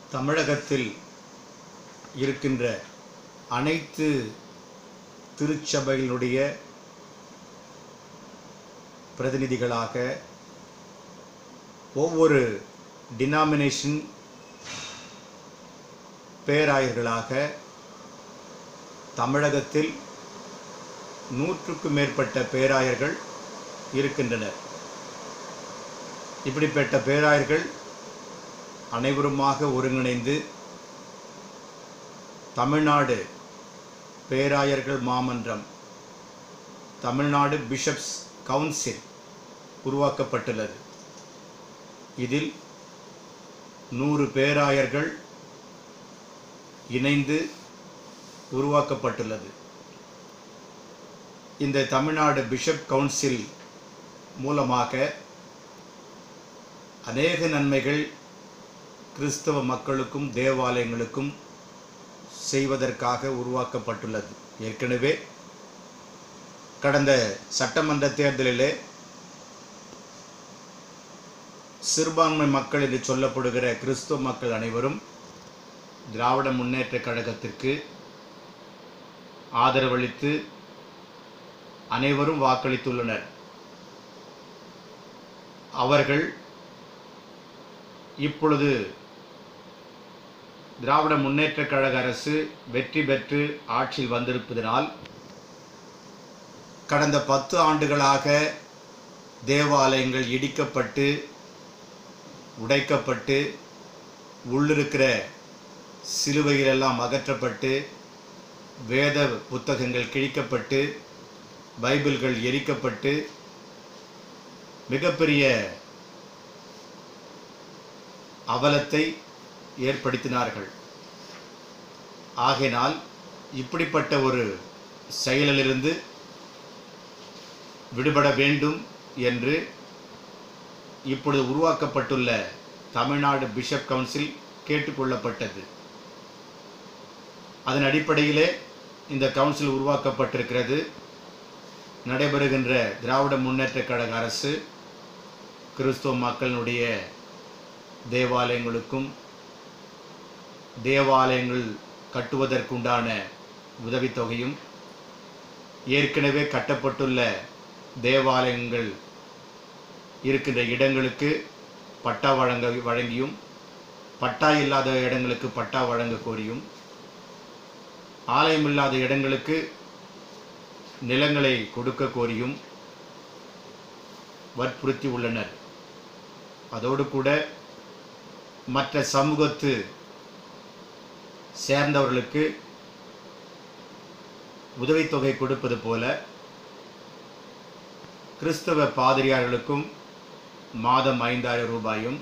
தமிழகத்தில் இருக்கின்ற அனைத்து திருச்சபைகளுடைய பிரதிநிதிகளாக ஒவ்வொரு டினாமினேஷன் பேராயர்களாக தமிழகத்தில் நூற்றுக்கும் மேற்பட்ட பேராயர்கள் இருக்கின்றனர் இப்படிப்பட்ட பேராயர்கள் அனைவருமாக ஒருங்கிணைந்து தமிழ்நாடு பேராயர்கள் மாமன்றம் தமிழ்நாடு பிஷப்ஸ் கவுன்சில் உருவாக்கப்பட்டுள்ளது இதில் நூறு பேராயர்கள் இணைந்து உருவாக்கப்பட்டுள்ளது இந்த தமிழ்நாடு பிஷப் கவுன்சில் மூலமாக அநேக நன்மைகள் கிறிஸ்தவ மக்களுக்கும் தேவாலயங்களுக்கும் செய்வதற்காக உருவாக்கப்பட்டுள்ளது ஏற்கனவே கடந்த சட்டமன்ற தேர்தலிலே சிறுபான்மை மக்கள் என்று சொல்லப்படுகிற கிறிஸ்துவ மக்கள் அனைவரும் திராவிட முன்னேற்றக் கழகத்திற்கு ஆதரவளித்து அனைவரும் வாக்களித்துள்ளனர் அவர்கள் இப்பொழுது திராவிட முன்னேற்றக் கழக அரசு வெற்றி பெற்று ஆட்சியில் வந்திருப்பதனால் கடந்த பத்து ஆண்டுகளாக தேவாலயங்கள் இடிக்கப்பட்டு உடைக்கப்பட்டு உள்ளிருக்கிற சிலுவைகளெல்லாம் அகற்றப்பட்டு வேத புத்தகங்கள் கிழிக்கப்பட்டு பைபிள்கள் எரிக்கப்பட்டு மிகப்பெரிய அவலத்தை ஏற்படுத்தினார்கள் ஆகையினால் இப்படிப்பட்ட ஒரு செயலிலிருந்து விடுபட வேண்டும் என்று இப்பொழுது உருவாக்கப்பட்டுள்ள தமிழ்நாடு பிஷப் கவுன்சில் கேட்டுக்கொள்ளப்பட்டது அதன் அடிப்படையிலே இந்த கவுன்சில் உருவாக்கப்பட்டிருக்கிறது நடைபெறுகின்ற திராவிட முன்னேற்றக் கழக அரசு கிறிஸ்துவ மக்களினுடைய தேவாலயங்களுக்கும் தேவாலயங்கள் கட்டுவதற்குண்டான உதவித்தொகையும் ஏற்கனவே கட்டப்பட்டுள்ள தேவாலயங்கள் இருக்கின்ற இடங்களுக்கு பட்டா வழங்க வழங்கியும் பட்டா இல்லாத இடங்களுக்கு பட்டா வழங்க கோரியும் ஆலயம் இல்லாத இடங்களுக்கு நிலங்களை கொடுக்க கோரியும் வற்புறுத்தி உள்ளனர் அதோடு கூட மற்ற சமூகத்து சேர்ந்தவர்களுக்கு உதவித்தொகை கொடுப்பது போல கிறிஸ்தவ பாதிரியார்களுக்கும் மாதம் ஐந்தாயிரம் ரூபாயும்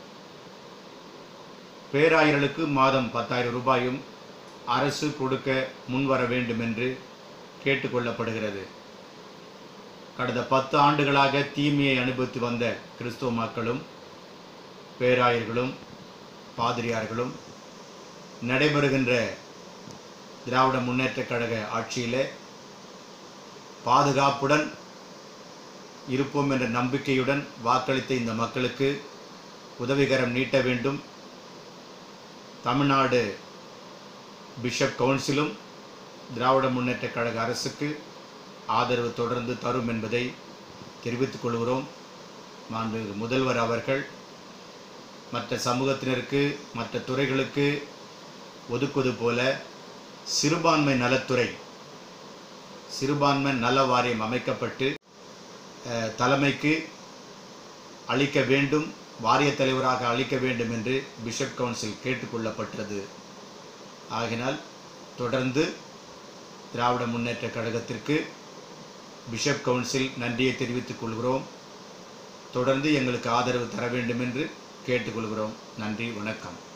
பேராயர்களுக்கு மாதம் பத்தாயிரம் ரூபாயும் அரசு கொடுக்க முன்வர வேண்டும் என்று கேட்டுக்கொள்ளப்படுகிறது கடந்த பத்து ஆண்டுகளாக தீமையை அனுபவித்து வந்த கிறிஸ்துவ மக்களும் பேராயர்களும் பாதிரியார்களும் நடைபெறுகின்ற திராவிட முன்னேற்றக் கழக ஆட்சியிலே பாதுகாப்புடன் இருப்போம் என்ற நம்பிக்கையுடன் வாக்களித்த இந்த மக்களுக்கு உதவிகரம் நீட்ட வேண்டும் தமிழ்நாடு பிஷப் கவுன்சிலும் திராவிட முன்னேற்றக் கழக அரசுக்கு ஆதரவு தொடர்ந்து தரும் என்பதை தெரிவித்துக் கொள்கிறோம் மாண்பு முதல்வர் அவர்கள் மற்ற சமூகத்தினருக்கு மற்ற துறைகளுக்கு ஒதுக்குவது போல சிறுபான்மை நலத்துறை சிறுபான்மை நல வாரியம் அமைக்கப்பட்டு அஹ், தலைமைக்கு அளிக்க வேண்டும் வாரிய தலைவராக அளிக்க வேண்டும் என்று பிஷப் கவுன்சில் கேட்டுக்கொள்ளப்பட்டது ஆகினால் தொடர்ந்து திராவிட முன்னேற்றக் கழகத்திற்கு பிஷப் கவுன்சில் நன்றியை தெரிவித்துக் கொள்கிறோம் தொடர்ந்து எங்களுக்கு ஆதரவு தர வேண்டும் என்று கேட்டுக்கொள்கிறோம் நன்றி வணக்கம்